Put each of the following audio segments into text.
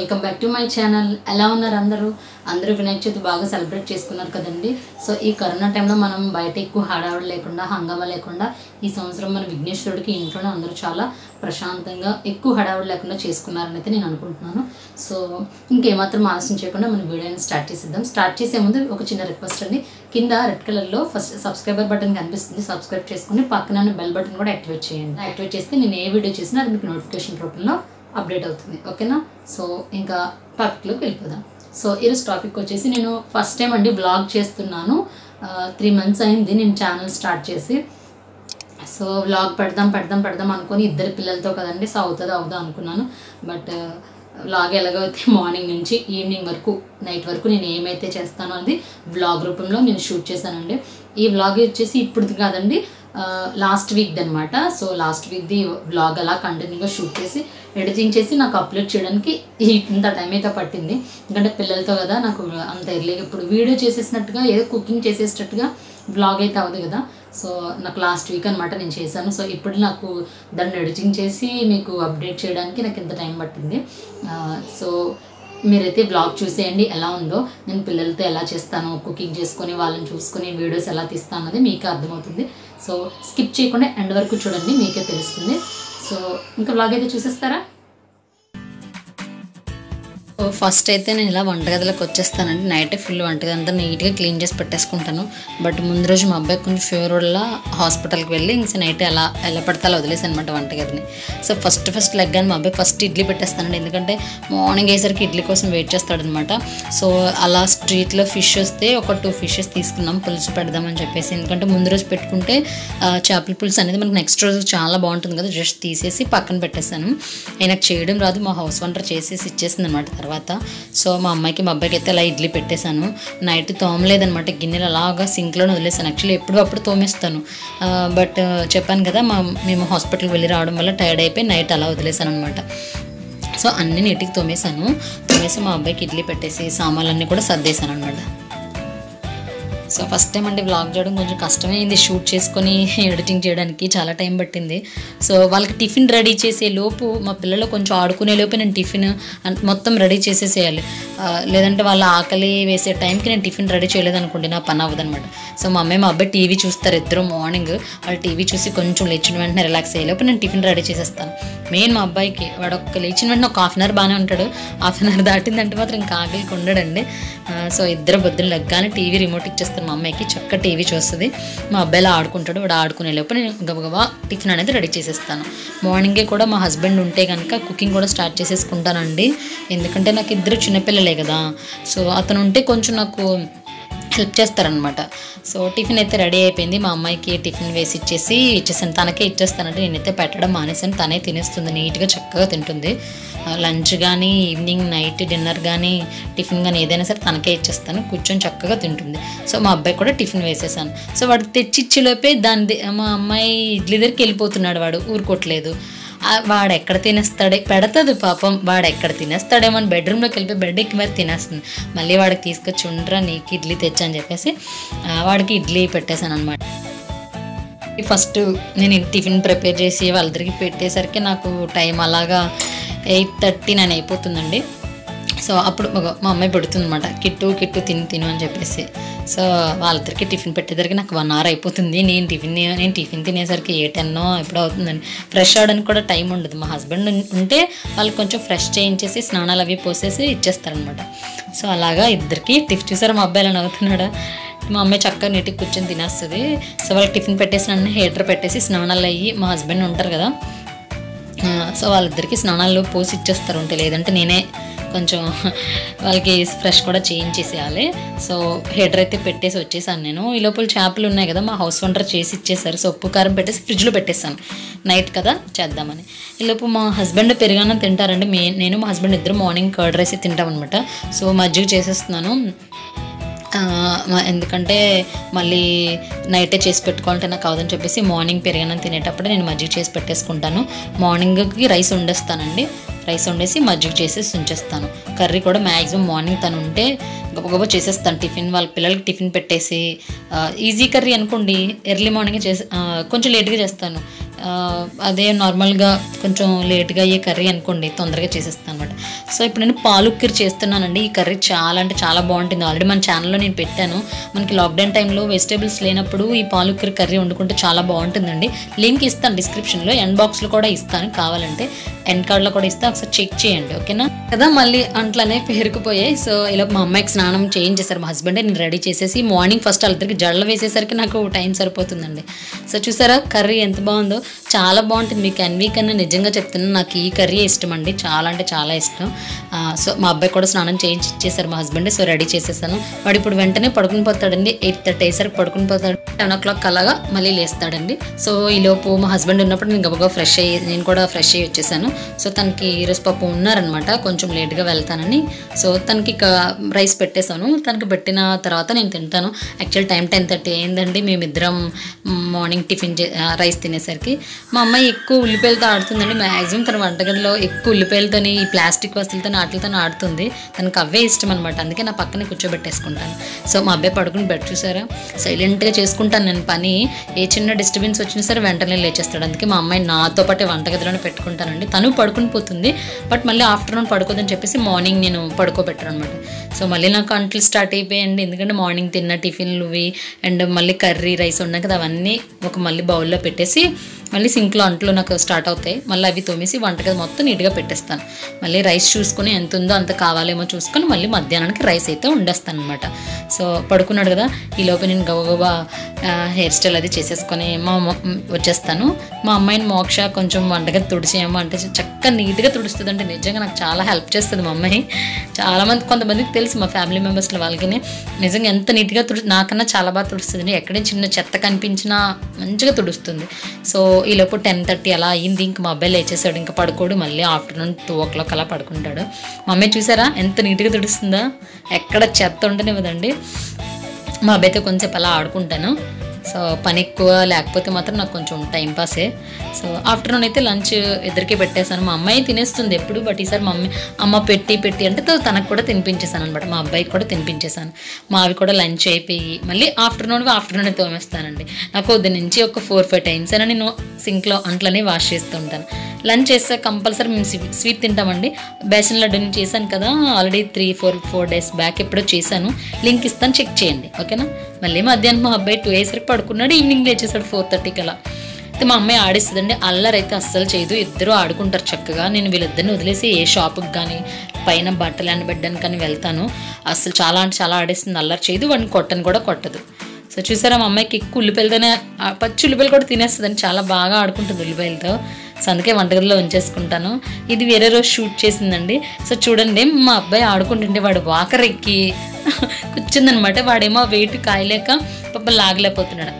Welcome back to my channel ఎలా ఉన్నారు అందరూ అందరూ వినాయక చవితి బాగా సెలబ్రేట్ చేసుకున్నారు కదండి సో ఈ కరోనా టైంలో మనం బయట ఎక్కువ హడావుడి లేకుండా హంగామా లేకుండా ఈ సంవత్సరం మన విఘ్నేశ్వరుడికి ఇంట్లోనే అందరూ చాలా ప్రశాంతంగా ఎక్కువ హడావుడి లేకుండా చేసుకున్నారని అయితే నేను అనుకుంటున్నాను సో ఇంకేమాత్రం ఆలస్యం చేయకుండా మన వీడియోని స్టార్ట్ చేసేద్దాం స్టార్ట్ చేసే ముందు ఒక చిన్న రిక్వెస్ట్ అండి కింద రెడ్ కలర్లో ఫస్ట్ సబ్స్క్రైబర్ బటన్ కనిపిస్తుంది సబ్స్క్రైబ్ చేసుకుని పక్కన బెల్ బటన్ కూడా యాక్టివేట్ చేయండి యాక్టివేట్ చేస్తే నేను ఏ వీడియో చేసినా అది మీకు నోటిఫికేషన్ రూపంలో అప్డేట్ అవుతుంది ఓకేనా సో ఇంకా టాపిక్లోకి వెళ్ళిపోదాం సో ఈరోజు టాపిక్ వచ్చేసి నేను ఫస్ట్ టైం అండి బ్లాగ్ చేస్తున్నాను త్రీ మంత్స్ అయింది నేను ఛానల్ స్టార్ట్ చేసి సో వ్లాగ్ పెడదాం పెడదాం పెడదాం అనుకొని ఇద్దరు పిల్లలతో కదండి సో అవుతుందో అవుదా అనుకున్నాను బట్ వ్లాగ్ ఎలాగైతే మార్నింగ్ నుంచి ఈవినింగ్ వరకు నైట్ వరకు నేను ఏమైతే చేస్తానో అది వ్లాగ్ రూపంలో నేను షూట్ చేశానండి ఈ వ్లాగ్ వచ్చేసి ఇప్పుడు కాదండి లాస్ట్ వీక్ది అనమాట సో లాస్ట్ వీక్ది వ్లాగ్ అలా కంటిన్యూగా షూట్ చేసి ఎడిటింగ్ చేసి నాకు అప్లోడ్ చేయడానికి ఈ- ఇంత టైం అయితే పట్టింది ఎందుకంటే పిల్లలతో కదా నాకు అంత ఎర్లీగా ఇప్పుడు వీడియో చేసేసినట్టుగా ఏదో కుకింగ్ చేసేటట్టుగా బ్లాగ్ అయితే అవ్వదు కదా సో నాకు లాస్ట్ వీక్ అనమాట నేను చేశాను సో ఇప్పుడు నాకు దాన్ని ఎడిటింగ్ చేసి మీకు అప్డేట్ చేయడానికి నాకు ఇంత టైం పట్టింది ఆ, సో మీరైతే బ్లాగ్ చూసేయండి ఎలా ఉందో నేను పిల్లలతో ఎలా చేస్తాను కుకింగ్ చేసుకొని వాళ్ళని చూసుకొని వీడియోస్ ఎలా తీస్తాను అన్నది మీకే అర్థమవుతుంది సో స్కిప్ చేయకుండా ఎండ్ వరకు చూడండి మీకే తెలుస్తుంది సో ఇంకా బ్లాగ్ అయితే చూసేస్తారా సో ఫస్ట్ అయితే నేను ఇలా వంటగదిలోకి వచ్చేస్తానండి నైట్ ఫుల్ వంటగది అంతా నీట్గా క్లీన్ చేసి పెట్టేసుకుంటాను బట్ ముందు రోజు మా అబ్బాయి కొంచెం ఫీవర్ వల్ల హాస్పిటల్కి వెళ్ళి ఇంక నైట్ ఎలా ఎలా పడితే అలా వదిలేసి అనమాట వంటగదిని సో ఫస్ట్ ఫస్ట్ లెగ్ అని మా అబ్బాయి ఫస్ట్ ఇడ్లీ పెట్టేస్తానండి ఎందుకంటే మార్నింగ్ అయ్యేసరికి ఇడ్లీ కోసం వెయిట్ చేస్తాడనమాట సో అలా స్ట్రీట్లో ఫిష్ వస్తే ఒక టూ ఫిషెస్ తీసుకున్నాం పులుసు పెడదామని చెప్పేసి ఎందుకంటే ముందు రోజు పెట్టుకుంటే ఆ, చేపల పులుసు అనేది మనకి నెక్స్ట్ రోజు చాలా బాగుంటుంది కదా జస్ట్ తీసేసి పక్కన పెట్టేశాను ఆయనకు చేయడం రాదు మా హౌస్ వంటర్ చేసేసి ఇచ్చేసింది అనమాట తర్వాత సో మా అమ్మాయికి మా అబ్బాయికి అయితే అలా ఇడ్లీ పెట్టేశాను నైట్ తోమలేదనమాట గిన్నెలు అలాగా సింక్లో వదిలేసాను యాక్చువల్లీ ఎప్పుడు అప్పుడు తోమేస్తాను బట్ చెప్పాను కదా మా మేము హాస్పిటల్కి వెళ్ళి రావడం వల్ల టైర్డ్ అయిపోయి నైట్ అలా వదిలేసాను అనమాట సో అన్ని నీటికి తోమేశాను తోమేసి మా అబ్బాయికి ఇడ్లీ పెట్టేసి సామాన్లన్నీ కూడా సర్దేశాను అనమాట సో ఫస్ట్ టైం అంటే వ్లాగ్ చేయడం కొంచెం కష్టమైంది షూట్ చేసుకొని ఎడిటింగ్ చేయడానికి చాలా టైం పట్టింది సో వాళ్ళకి టిఫిన్ రెడీ చేసే లోపు మా పిల్లలు కొంచెం ఆడుకునే లోపు నేను టిఫిన్ అన్- మొత్తం రెడీ చేసేసేయాలి ఆ, లేదంటే వాళ్ళ ఆకలి వేసే టైంకి నేను టిఫిన్ రెడీ చేయలేదనుకోండి నా పని అవ్వదనమాట సో మా అమ్మాయి మా అబ్బాయి టీవీ చూస్తారు ఇద్దరు మార్నింగ్ వాళ్ళు టీవీ చూసి కొంచెం లేచిన వెంటనే రిలాక్స్ అయ్యే లోపు నేను టిఫిన్ రెడీ చేసేస్తాను మెయిన్ మా అబ్బాయికి వాడు ఒక్క లేచిన వెంటనే ఒక హాఫ్ అన్ అవర్ బాగానే ఉంటాడు హాఫ్ అన్ అవర్ దాటిందంటే మాత్రం ఇంకా ఆకలికి ఉండడండి ఆ, సో ఇద్దరు బొద్దులు లెగ్గానే టీవీ రిమోట్ ఇచ్చేస్తాను మా అమ్మాయికి చక్క టీవీ చూస్తుంది మా అబ్బాయిలా ఆడుకుంటాడు వాడు ఆడుకునే లోపు నేను గబగబా టిఫిన్ అనేది రెడీ చేసేస్తాను మార్నింగే కూడా మా హస్బెండ్ ఉంటే కనుక కుకింగ్ కూడా స్టార్ట్ చేసేసుకుంటానండి ఎందుకంటే నాకు ఇద్దరు చిన్నపిల్లలే కదా సో అతను ఉంటే కొంచెం నాకు హెల్ప్ చేస్తారనమాట సో టిఫిన్ అయితే రెడీ అయిపోయింది మా అమ్మాయికి టిఫిన్ వేసి ఇచ్చేసి ఇచ్చేసాను తనకే ఇచ్చేస్తానంటే నేనైతే పెట్టడం మానేసాను తనే తినేస్తుంది నీట్గా చక్కగా తింటుంది లంచ్ కానీ ఈవినింగ్ నైట్ డిన్నర్ కానీ టిఫిన్ కానీ ఏదైనా సరే తనకే ఇచ్చేస్తాను కూర్చొని చక్కగా తింటుంది సో మా అబ్బాయి కూడా టిఫిన్ వేసేసాను సో వాడు తెచ్చి ఇచ్చేలోపే దాని ది- మా అమ్మాయి ఇడ్లీ దగ్గరికి వెళ్ళిపోతున్నాడు వాడు ఊరుకోవట్లేదు ఆ, వాడు ఎక్కడ తినేస్తాడే పెడతది పాపం వాడు ఎక్కడ తినేస్తాడేమో అని బెడ్రూమ్లోకి వెళ్ళిపోయి బెడ్ ఎక్కి మరి తినేస్తుంది మళ్ళీ వాడికి తీసుకొచ్చి ఉండరా నీకు ఇడ్లీ తెచ్చని చెప్పేసి ఆ, వాడికి ఇడ్లీ పెట్టేశాను అనమాట ఫస్ట్ నేను టిఫిన్ ప్రిపేర్ చేసి వాళ్ళిద్దరికి పెట్టేసరికి నాకు టైం అలాగా ఎయిట్ థర్టీ నైన్ అయిపోతుందండి సో అప్పుడు ఒక- మా అమ్మాయి పెడుతుంది అనమాట కిట్టు కిట్టు తిని తిను అని చెప్పేసి సో వాళ్ళిద్దరికి టిఫిన్ పెట్టేసరికి నాకు వన్ అవర్ అయిపోతుంది నేను టిఫిన్ నేను టిఫిన్ తినేసరికి ఏ టెన్నో ఎప్పుడో అవుతుందండి ఫ్రెష్ అవడానికి కూడా టైం ఉండదు మా హస్బెండ్ ఉంటే వాళ్ళు కొంచెం ఫ్రెష్ చేయించేసి స్నానాలు అవి పోసేసి ఇచ్చేస్తారనమాట సో అలాగా ఇద్దరికి టిఫిన్ చూసారా మా అబ్బాయి ఎలా నవ్వుతున్నాడా మా అమ్మాయి చక్కగా నీటికి కూర్చొని తినేస్తుంది సో వాళ్ళకి టిఫిన్ పెట్టేసిన హీటర్ పెట్టేసి స్నానాలు అయ్యి మా హస్బెండ్ ఉంటారు కదా ఆ, సో వాళ్ళిద్దరికి స్నానాలు పోసి ఇచ్చేస్తారు ఉంటే లేదంటే నేనే కొంచెం వాళ్ళకి ఫ్రెష్ కూడా చేయించేసేయాలి సో హీటర్ అయితే పెట్టేసి వచ్చేసాను నేను ఈ లోపల చేపలు ఉన్నాయి కదా మా హౌస్ వంటర్ చేసి ఇచ్చేసారు సో ఉప్పు కారం పెట్టేసి ఫ్రిడ్జ్లో పెట్టేసాను నైట్ కదా చేద్దామని ఈ లోపు మా హస్బెండ్ పెరుగన్నం తింటారండి మే నేను మా హస్బెండ్ ఇద్దరు మార్నింగ్ కర్డ్ రైస్ తింటాం అనమాట సో మజ్జిగ చేసేస్తున్నాను ఆ, మ- ఎందుకంటే మళ్ళీ నైటే చేసి పెట్టుకోవాలంటే నాకు అవదని చెప్పేసి మార్నింగ్ పెరిగిన తినేటప్పుడు నేను మజ్జిగ చేసి పెట్టేసుకుంటాను మార్నింగ్కి రైస్ వండేస్తానండి రైస్ వండేసి మజ్జిగ చేసేసి ఉంచేస్తాను కర్రీ కూడా మ్యాక్సిమం మార్నింగ్ తను ఉంటే గబగబా చేసేస్తాను టిఫిన్ వాళ్ళ పిల్లలకి టిఫిన్ పెట్టేసి ఈజీ కర్రీ అనుకోండి ఎర్లీ మార్నింగ్ చేసి ఆ, కొంచెం లేట్గా చేస్తాను ఆ, అదే నార్మల్గా కొంచెం లేట్గా అయ్యే కర్రీ అనుకోండి తొందరగా చేసేస్తాను అనమాట సో ఇప్పుడు నేను పాలుక్కరి చేస్తున్నానండి ఈ కర్రీ చాలా అంటే చాలా బాగుంటుంది ఆల్రెడీ మన ఛానల్లో నేను పెట్టాను మనకి లాక్డౌన్ టైంలో వెజిటేబుల్స్ లేనప్పుడు ఈ పాలుక్కరి కర్రీ వండుకుంటే చాలా బాగుంటుందండి లింక్ ఇస్తాను డిస్క్రిప్షన్లో ఎండ్ బాక్స్లో కూడా ఇస్తాను కావాలంటే ఎండ్ కార్డ్లో కూడా ఇస్తే ఒకసారి చెక్ చేయండి ఓకేనా కదా మళ్ళీ అంట్లనే పేరుకుపోయాయి సో ఇలా మా అమ్మాయికి స్నానం చేయించేశారు మా హస్బెండ్ నేను రెడీ చేసేసి మార్నింగ్ ఫస్ట్ వాళ్ళిద్దరికి జడలు వేసేసరికి నాకు టైం సరిపోతుందండి సో చూసారా కర్రీ ఎంత బాగుందో చాలా బాగుంటుంది మీకు ఎన్వీ కన్నా నిజంగా చెప్తున్నాను నాకు ఈ కర్రీ ఇష్టం అండి చాలా అంటే చాలా ఇష్టం ఆ, సో మా అబ్బాయి కూడా స్నానం చేయించి ఇచ్చేసారు మా హస్బెండ్ సో రెడీ చేసేసాను వాడు ఇప్పుడు వెంటనే పడుకుని పోతాడండి ఎయిట్ థర్టీ అయ్యేసరికి పడుకుని పోతాడు టెన్ ఓ క్లాక్ అలాగా మళ్ళీ లేస్తాడండి సో ఈలోపు మా హస్బెండ్ ఉన్నప్పుడు నేను గబగబా ఫ్రెష్ అయ్యి నేను కూడా ఫ్రెష్ అయ్యి వచ్చేసాను సో తనకి ఈరోజు పాపం ఉన్నారనమాట కొంచెం లేట్గా వెళ్తానని సో తనకి ఇక రైస్ పెట్టేశాను తనకి పెట్టిన తర్వాత నేను తింటాను యాక్చువల్ టైం టెన్ థర్టీ అయిందండి మేమిద్దరం మార్నింగ్ టిఫిన్ చే ఆ, రైస్ తినేసరికి మా అమ్మాయి ఎక్కువ ఉల్లిపాయలతో ఆడుతుందండి మ్యాక్సిమం తన వంటగదిలో ఎక్కువ ఉల్లిపాయలతోని ఈ ప్లాస్టిక్ వస్తువులతో వాటితో ఆడుతుంది తనకు అవే ఇష్టం అనమాట అందుకే నా పక్కనే కూర్చోబెట్టేసుకుంటాను సో మా అబ్బాయి పడుకుని బెడ్ చూసారా సైలెంట్గా చేసుకుంటాను నేను పని ఏ చిన్న డిస్టర్బెన్స్ వచ్చినా సరే వెంటనే లేచేస్తాడు అందుకే మా అమ్మాయి నాతో పాటే వంటగదిలోనే పెట్టుకుంటానండి తను పడుకుని పోతుంది బట్ మళ్ళీ ఆఫ్టర్నూన్ పడుకోదని చెప్పేసి మార్నింగ్ నేను పడుకోబెట్టాను అనమాట సో మళ్ళీ నాకు అంట్లు స్టార్ట్ అయిపోయాయండి ఎందుకంటే మార్నింగ్ తిన్న టిఫిన్లు ఇవి అండ్ మళ్ళీ కర్రీ రైస్ ఉన్నాయి కదా అవన్నీ ఒక మళ్ళీ బౌల్లో పెట్టేసి మళ్ళీ సింక్లో అంట్లు నాకు స్టార్ట్ అవుతాయి మళ్ళీ అవి తోమేసి వంటగది మొత్తం నీట్గా పెట్టేస్తాను మళ్ళీ రైస్ చూసుకొని ఎంత ఉందో అంత కావాలేమో చూసుకొని మళ్ళీ మధ్యాహ్నానికి రైస్ అయితే వండేస్తాను అనమాట సో పడుకున్నాడు కదా ఈ లోపు నేను గబగబా హెయిర్ స్టైల్ అది చేసేసుకొని మా అమ్మ వచ్చేస్తాను మా అమ్మాయిని మోక్ష కొంచెం వంటగది తుడిచేయమో అంటే చక్కగా నీట్గా తుడుస్తుంది అంటే నిజంగా నాకు చాలా హెల్ప్ చేస్తుంది మా అమ్మాయి చాలామంది కొంతమందికి తెలుసు మా ఫ్యామిలీ మెంబర్స్లో వాళ్ళకి నిజంగా ఎంత నీట్గా తుడి నాకన్నా చాలా బాగా తుడుస్తుంది ఎక్కడే చిన్న చెత్త కనిపించినా మంచిగా తుడుస్తుంది సో ఈలోపు టెన్ థర్టీ అలా అయింది ఇంక మా అబ్బాయి లేచేసాడు ఇంకా పడుకోడు మళ్ళీ ఆఫ్టర్నూన్ టూ ఓ క్లాక్ అలా పడుకుంటాడు మా అమ్మాయి చూసారా ఎంత నీట్గా తుడుస్తుందా ఎక్కడ చెత్త ఉండనివ్వదండి మా అబ్బాయితో కొంచెం అలా ఆడుకుంటాను సో పని ఎక్కువ లేకపోతే మాత్రం నాకు కొంచెం టైం పాసే సో ఆఫ్టర్నూన్ అయితే లంచ్ ఇద్దరికి పెట్టేశాను మా అమ్మాయి తినేస్తుంది ఎప్పుడు బట్ ఈసారి మా అమ్మ అమ్మ పెట్టి పెట్టి అంటే తో- తనకు కూడా తినిపించేశాను అనమాట మా అబ్బాయికి కూడా తినిపించేశాను మావి కూడా లంచ్ అయిపోయి మళ్ళీ ఆఫ్టర్నూన్ ఆఫ్టర్నూన్ తోమేస్తానండి నాకు వద్దు నుంచి ఒక ఫోర్ ఫైవ్ టైమ్స్ అయినా నేను సింక్లో అంట్లనే వాష్ చేస్తూ ఉంటాను లంచ్ చేస్తే కంపల్సరీ మేము స్వీ- స్వీట్ తింటామండి బేసన్ లడ్డు నేను చేశాను కదా already three four four days back ఎప్పుడో చేశాను లింక్ ఇస్తాను చెక్ చేయండి ఓకేనా మళ్ళీ మధ్యాహ్నం మా అబ్బాయి టూ అయ్యేసరికి పడుకున్నాడు ఈవినింగ్ లేచేసాడు ఫోర్ థర్టీకి అలా అయితే మా అమ్మాయి ఆడిస్తుందండి అల్లరి అయితే అస్సలు చేయదు ఇద్దరు ఆడుకుంటారు చక్కగా నేను వీళ్ళిద్దరిని వదిలేసి ఏ షాప్కి కానీ పైన బట్టలు ఎండబెట్టడానికి కానీ వెళ్తాను అస్సలు చాలా అంటే చాలా ఆడేస్తుంది అల్లరి చేయదు వాడిని కొట్టను కూడా కొట్టదు సో చూసారా మా అమ్మాయికి ఎక్కువ ఉల్లిపాయలతోనే ఆ పచ్చి ఉల్లిపాయలు కూడా తినేస్తుందని చాలా బాగా ఆడుకుంటుంది ఉల్లిపాయలతో సో అందుకే వంటగదిలో ఉంచేసుకుంటాను ఇది వేరే రోజు షూట్ చేసిందండి సో చూడండి మా అబ్బాయి ఆడుకుంటుంటే వాడు వాకర్ ఎక్కి కూర్చుందనమాట వాడేమో వెయిట్ కాయలేక పాప లాగలేకపోతున్నాడు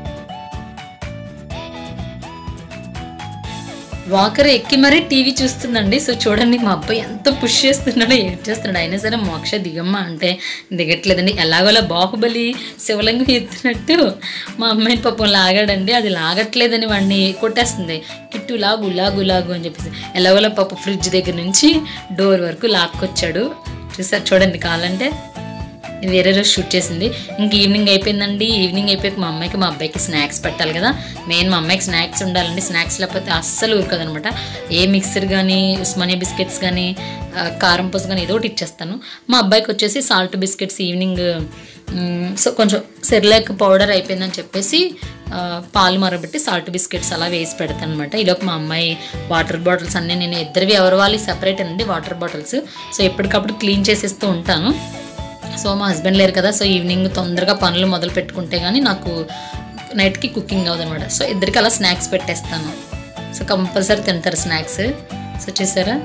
వాకర్ ఎక్కి మరీ టీవీ చూస్తుందండి సో చూడండి మా అబ్బాయి ఎంత పుష్ చేస్తున్నాడో ఏం చేస్తున్నాడు అయినా సరే మోక్ష దిగమ్మ అంటే దిగట్లేదండి ఎలాగోలా బాహుబలి శివలింగం ఎత్తినట్టు మా అమ్మాయిని పాపం లాగాడండి అది లాగట్లేదని వాడిని కొట్టేస్తుంది కిట్టు లాగు లాగు లాగు అని చెప్పేసి ఎలాగోలా పాప ఫ్రిడ్జ్ దగ్గర నుంచి డోర్ వరకు లాక్కొచ్చాడు చూసారు చూడండి కావాలంటే ఇది వేరే రోజు షూట్ చేసింది ఇంక ఈవినింగ్ అయిపోయిందండి ఈవినింగ్ అయిపోయాక మా అమ్మాయికి మా అబ్బాయికి స్నాక్స్ పెట్టాలి కదా మెయిన్ మా అమ్మాయికి స్నాక్స్ ఉండాలండి స్నాక్స్ లేకపోతే అస్సలు ఊరుకోదనమాట ఏ మిక్సర్ కానీ ఉస్మానియా బిస్కెట్స్ కానీ ఆ, కారం పూస కానీ ఏదో ఒకటి ఇచ్చేస్తాను మా అబ్బాయికి వచ్చేసి సాల్ట్ బిస్కెట్స్ ఈవినింగ్ మ్, సో కొంచెం సెర్లాక్ పౌడర్ అయిపోయిందని చెప్పేసి ఆ, పాలు మరబెట్టి సాల్ట్ బిస్కెట్స్ అలా వేసి పెడతాను అనమాట ఈలోపు మా అమ్మాయి వాటర్ బాటిల్స్ అన్నీ నేను ఇద్దరివి ఎవరి వాళ్ళు సపరేట్ అండి వాటర్ బాటిల్స్ సో ఎప్పటికప్పుడు క్లీన్ చేసేస్తూ ఉంటాను సో మా హస్బెండ్ లేరు కదా సో ఈవినింగ్ తొందరగా పనులు మొదలు పెట్టుకుంటే కానీ నాకు నైట్కి కుకింగ్ అవ్వదు అనమాట సో ఇద్దరికి అలా స్నాక్స్ పెట్టేస్తాను సో కంపల్సరీ తింటారు స్నాక్స్ సో చూసారా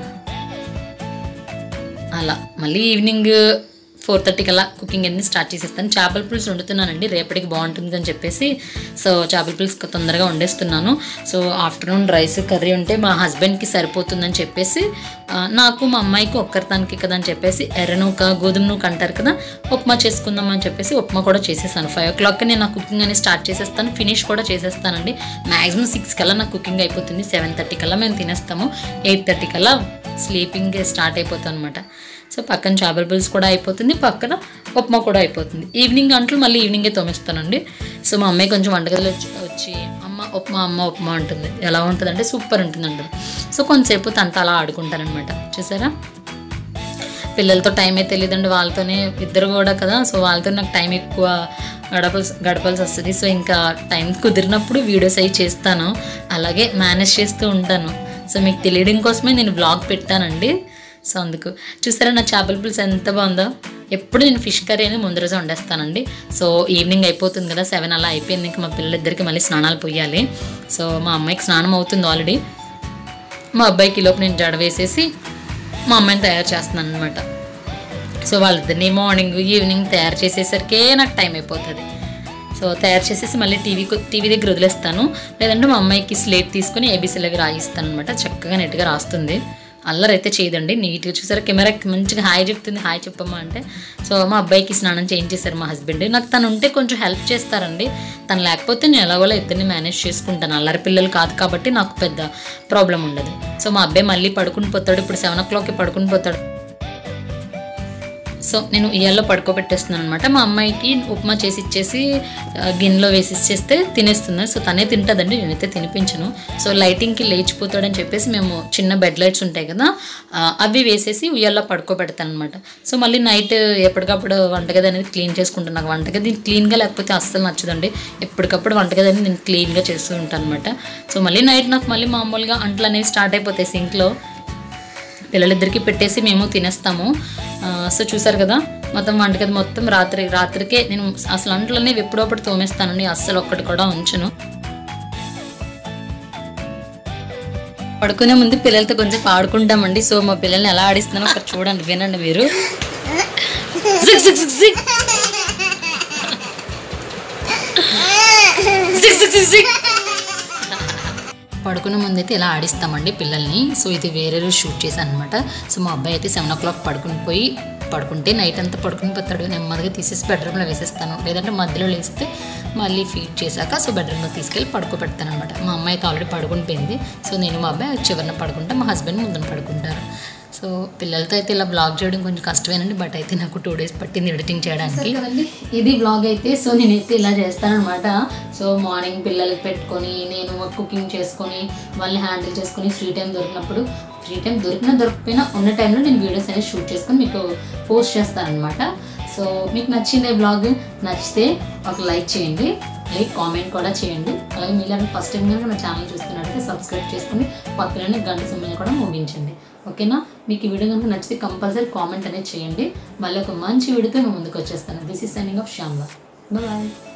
అలా మళ్ళీ ఈవినింగ్ ఫోర్ థర్టీకి అలా కుకింగ్ అన్ని స్టార్ట్ చేసేస్తాను చేపల పులుసు వండుతున్నానండి రేపటికి బాగుంటుంది అని చెప్పేసి సో చేపల పులుసు తొందరగా వండేస్తున్నాను సో ఆఫ్టర్నూన్ రైస్ కర్రీ ఉంటే మా హస్బెండ్కి సరిపోతుందని చెప్పేసి ఆ, నాకు మా అమ్మాయికి ఒక్కరితానికి కదా అని చెప్పేసి ఎర్రనూక గోధుమ నూక అంటారు కదా ఉప్మా చేసుకుందాం అని చెప్పేసి ఉప్మా కూడా చేసేసాను ఫైవ్ ఓ క్లాక్కి నేను నా కుకింగ్ అనేది స్టార్ట్ చేసేస్తాను ఫినిష్ కూడా చేసేస్తానండి మ్యాక్సిమం సిక్స్ కల్లా నా కుకింగ్ అయిపోతుంది సెవెన్ థర్టీ కల్లా మేము తినేస్తాము ఎయిట్ థర్టీ కల్లా స్లీపింగ్ స్టార్ట్ అయిపోతుంది అనమాట సో పక్కన చేపల పులుసు కూడా అయిపోతుంది పక్కన ఉప్మా కూడా అయిపోతుంది ఈవినింగ్ అంట్లు మళ్ళీ ఈవినింగే తోమేస్తానండి సో మా అమ్మాయి కొంచెం వంటగదిలో వచ్చి వచ్చి అమ్మ ఉప్మా అమ్మ ఉప్మా ఉంటుంది ఎలా ఉంటుందంటే సూపర్ ఉంటుంది అంటారు సో కొంతసేపు తనతో అలా ఆడుకుంటారనమాట చూసారా పిల్లలతో టైం అయితే తెలియదండి వాళ్ళతోనే ఇద్దరు కూడా కదా సో వాళ్ళతో నాకు టైం ఎక్కువ గడపాల్సి గడపాల్సి వస్తుంది సో ఇంకా టైం కుదిరినప్పుడు వీడియోస్ అవి చేస్తాను అలాగే మేనేజ్ చేస్తూ ఉంటాను సో మీకు తెలియడం కోసమే నేను బ్లాగ్ పెట్టానండి సో అందుకు చూసారా నా చేపల పులుసు ఎంత బాగుందో ఎప్పుడు నేను ఫిష్ కర్రీ అనేది ముందు రోజు వండేస్తానండి సో ఈవినింగ్ అయిపోతుంది కదా సెవెన్ అలా అయిపోయింది ఇంకా మా పిల్లలిద్దరికి మళ్ళీ స్నానాలు పోయాలి సో మా అమ్మాయికి స్నానం అవుతుంది ఆల్రెడీ మా అబ్బాయికి లోపు నేను జడ వేసేసి మా అమ్మాయిని తయారు చేస్తున్నాను అనమాట సో వాళ్ళిద్దరిని మార్నింగ్ ఈవినింగ్ తయారు చేసేసరికే నాకు టైం అయిపోతుంది సో తయారు చేసేసి మళ్ళీ టీవీ టీవీ దగ్గర వదిలేస్తాను లేదంటే మా అమ్మాయికి స్లేట్ తీసుకొని ఏబీసీలు అవి రాయిస్తాను అనమాట చక్కగా నీట్గా రాస్తుంది అల్లరి అయితే చేయదండి నీట్గా చూసారా కెమెరాకి మంచిగా హాయ్ చెప్తుంది హాయ్ చెప్పమ్మా అంటే సో మా అబ్బాయికి స్నానం చేయించేశారు మా హస్బెండ్ నాకు తను ఉంటే కొంచెం హెల్ప్ చేస్తారండి తను లేకపోతే నేను ఎలాగోలా ఇద్దరిని మేనేజ్ చేసుకుంటాను అల్లరి పిల్లలు కాదు కాబట్టి నాకు పెద్ద ప్రాబ్లం ఉండదు సో మా అబ్బాయి మళ్ళీ పడుకుని పోతాడు ఇప్పుడు సెవెన్ ఓ క్లాక్కి పడుకుని పోతాడు సో నేను ఇయ్యాల్లో పడుకోబెట్టేస్తున్నాను అనమాట మా అమ్మాయికి ఉప్మా చేసి ఇచ్చేసి ఆ, గిన్నెలో వేసి ఇచ్చేస్తే తినేస్తుంది సో తనే తింటుందండి నేనైతే తినిపించను సో లైటింగ్కి లేచిపోతాడని చెప్పేసి మేము చిన్న బెడ్ లైట్స్ ఉంటాయి కదా ఆ, అవి వేసేసి ఉయ్యాల్లో పడుకోబెడతాను అనమాట సో మళ్ళీ నైట్ ఎప్పటికప్పుడు వంటగది అనేది క్లీన్ చేసుకుంటాను నాకు వంటగది క్లీన్గా లేకపోతే అస్సలు నచ్చదండి ఎప్పటికప్పుడు వంటగది అనేది నేను క్లీన్గా చేస్తూ ఉంటాను అనమాట సో మళ్ళీ నైట్ నాకు మళ్ళీ మామూలుగా అంట్లు అనేవి స్టార్ట్ అయిపోతాయి సింక్లో పిల్లలిద్దరికి పెట్టేసి మేము తినేస్తాము ఆ, సో చూసారు కదా మొత్తం వంటగది మొత్తం రాత్రి రాత్రికే నేను అసలు అంట్లనే ఎప్పుడోప్పుడు తోమేస్తానండి అస్సలు ఒక్కటి కూడా ఉంచను పడుకునే ముందు పిల్లలతో కొంచెం ఆడుకుంటామండి సో మా పిల్లల్ని ఎలా ఆడిస్తున్నానో ఒకటి చూడండి వినండి మీరు జిగ్ జిగ్ జిగ్ జిగ్. జిగ్ జిగ్ జిగ్ జిగ్. పడుకునే ముందు అయితే ఇలా ఆడిస్తామండి పిల్లల్ని సో ఇది వేరే రోజు షూట్ చేశాను అనమాట సో మా అబ్బాయి అయితే సెవెన్ ఓ క్లాక్ పడుకుని పోయి పడుకుంటే నైట్ అంతా పడుకుని పోతాడు నెమ్మదిగా తీసేసి బెడ్రూమ్లో వేసేస్తాను లేదంటే మధ్యలో లేస్తే మళ్ళీ ఫీడ్ చేశాక సో బెడ్రూమ్లో తీసుకెళ్ళి పడుకోబెడతాను అనమాట మా అమ్మాయి అయితే ఆల్రెడీ పడుకుని పోయింది సో నేను మా అబ్బాయి చివరిన పడుకుంటా మా హస్బెండ్ ముందున పడుకుంటారు సో పిల్లలతో అయితే ఇలా బ్లాగ్ చేయడం కొంచెం కష్టమేనండి బట్ అయితే నాకు టూ డేస్ పట్టింది ఎడిటింగ్ చేయడానికి కదండి ఇది బ్లాగ్ అయితే సో నేనైతే ఇలా చేస్తానమాట సో మార్నింగ్ పిల్లలకి పెట్టుకొని నేను కుకింగ్ చేసుకొని వాళ్ళని హ్యాండిల్ చేసుకొని ఫ్రీ టైం దొరికినప్పుడు ఫ్రీ టైం దొరికినా దొరకపోయినా ఉన్న టైంలో నేను వీడియోస్ అనేవి షూట్ చేసుకొని మీకు పోస్ట్ చేస్తానమాట సో మీకు నచ్చింది బ్లాగ్ నచ్చితే ఒక లైక్ చేయండి లైక్ కామెంట్ కూడా చేయండి అలాగే మీరు ఫస్ట్ టైం కనుక నా ఛానల్ చూస్తున్నట్టయితే సబ్స్క్రైబ్ చేసుకుని పక్కనే గంట సమయం కూడా ముగించండి ఓకేనా మీకు ఈ వీడియో కనుక నచ్చితే కంపల్సరీ కామెంట్ అనేది చేయండి మళ్ళీ ఒక మంచి వీడియోతో మేము ముందుకు వచ్చేస్తాను this is signing off Shyamla bye